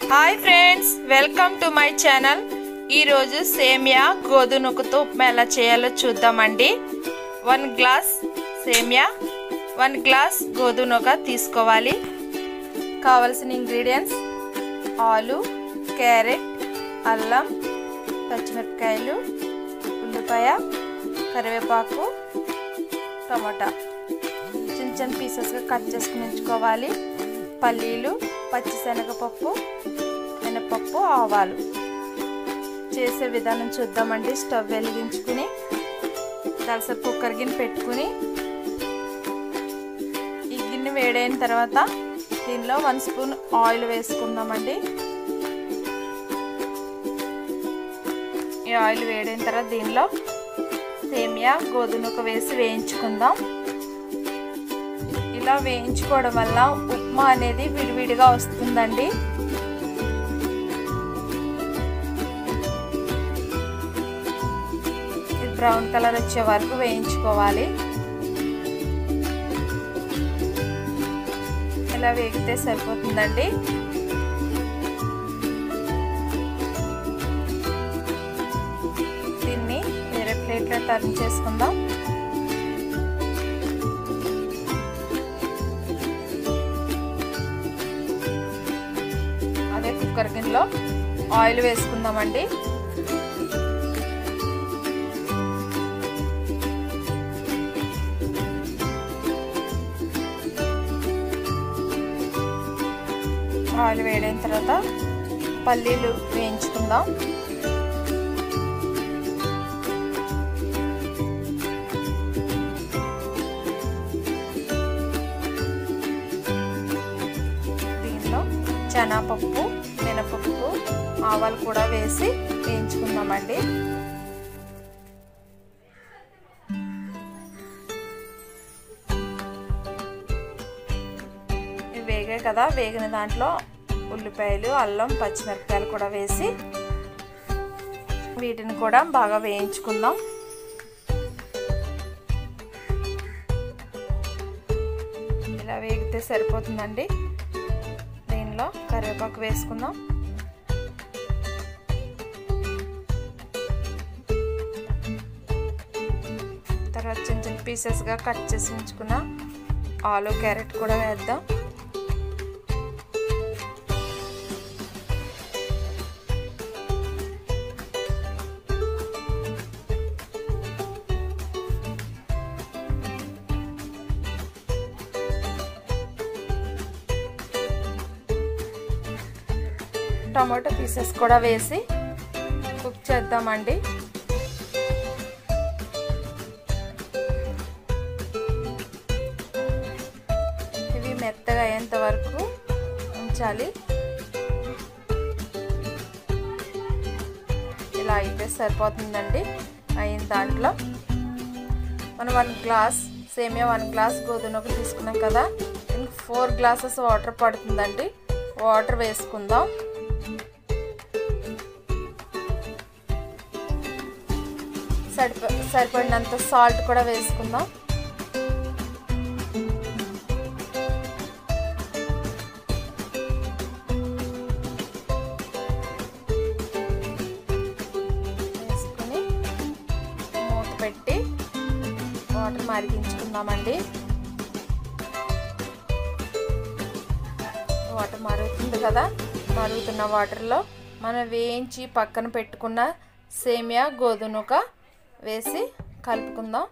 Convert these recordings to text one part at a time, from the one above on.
hi friends welcome to my channel ఈరోజు సేమియా గోధుమతో ఉప్మా ఎలా చేయాలో చూద్దామండి వన్ గ్లాస్ సేమియా వన్ గ్లాస్ గోధుమగా తీసుకోవాలి కావలసిన ఇంగ్రీడియంట్స్ ఆలు క్యారెట్ అల్లం పచ్చిమిరపకాయలు ఉల్లిపాయ కరివేపాకు టమాటా చిన్న చిన్న పీసెస్గా కట్ చేసుకుని ఉంచుకోవాలి పల్లీలు పచ్చిశనగపప్పు మినపప్పు ఆవాలు చేసే విధానం చూద్దామండి స్టవ్ వెలిగించుకుని దలసరి కుక్కర్ గిన్నె పెట్టుకుని ఈ గిన్నె వేడైన తర్వాత దీనిలో వన్ స్పూన్ ఆయిల్ వేసుకుందామండి ఈ ఆయిల్ వేడైన తర్వాత దీనిలో సేమియా గోధుమకు వేసి వేయించుకుందాం ఇలా వేయించుకోవడం వల్ల ఉప్మా అనేది విడివిడిగా వస్తుందండి ఇది బ్రౌన్ కలర్ వచ్చే వరకు వేయించుకోవాలి ఇలా వేగితే సరిపోతుందండి దీన్ని వేరే ప్లేట్లో టర్న్ చేసుకుందాం అదే కుక్కర్ గిన్నెలో ఆయిల్ వేసుకుందామండి ఆయిల్ వేడైన తర్వాత పల్లీలు వేయించుకుందాం దీనిలో శనగపప్పు మినపప్పు ఆవాలు కూడా వేసి వేయించుకుందామండి ఇవి వేగాయి కదా వేగిన దాంట్లో ఉల్లిపాయలు అల్లం పచ్చిమిరపకాయలు కూడా వేసి వీటిని కూడా బాగా వేయించుకుందాం ఇలా వేగితే సరిపోతుందండి దీనిలో కరివేపాకు వేసుకుందాం తర్వాత చిన్న చిన్న పీసెస్గా కట్ చేసి ఉంచుకున్న ఆలు క్యారెట్ కూడా వేద్దాం టమాటో పీసెస్ కూడా వేసి కుక్ చేద్దామండి ఇవి మెత్తగా అయ్యేంత వరకు ఉంచాలి ఇలా అయితే సరిపోతుందండి అయిన దాంట్లో మనం వన్ గ్లాస్ సేమియా వన్ గ్లాస్ గోధుమకు తీసుకున్నాం కదా దీనికి ఫోర్ గ్లాసెస్ వాటర్ పడుతుందండి వాటర్ వేసుకుందాం సరిప సరిపడినంత సాల్ట్ కూడా వేసుకుందాం వేసుకుని మూత పెట్టి వాటర్ మరిగించుకుందామండి వాటర్ మరుగుతుంది కదా మరుగుతున్న వాటర్లో మనం వేయించి పక్కన పెట్టుకున్న సేమియా గోధుమక వేసి కలుపుకుందాం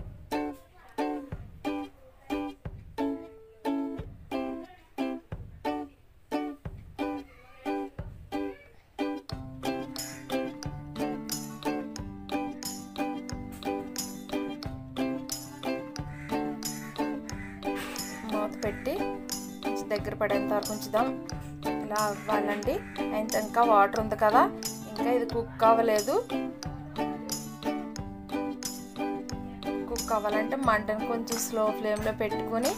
మూత పెట్టి దగ్గర పడేంత వరకు ఉంచుదాం ఇలా అవ్వాలండి అయితే ఇంకా వాటర్ ఉంది కదా ఇంకా ఇది కుక్ అవ్వలేదు కుక్ అవ్వాలంటే మంటను కొంచెం స్లో ఫ్లేమ్లో పెట్టుకొని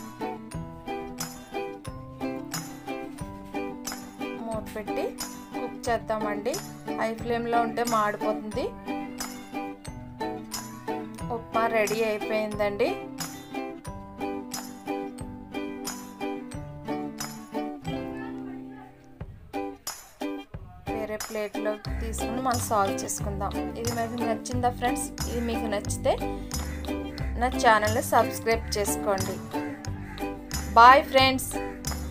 మూత పెట్టి కుక్ చేద్దామండి హై ఫ్లేమ్లో ఉంటే మాడిపోతుంది ఉప్మా రెడీ అయిపోయిందండి వేరే ప్లేట్లో తీసుకుని మనం సాల్వ్ చేసుకుందాం ఇది మీకు నచ్చిందా ఫ్రెండ్స్ ఇది మీకు నచ్చితే నా ఛానల్ని సబ్స్క్రైబ్ చేసుకోండి బాయ్ ఫ్రెండ్స్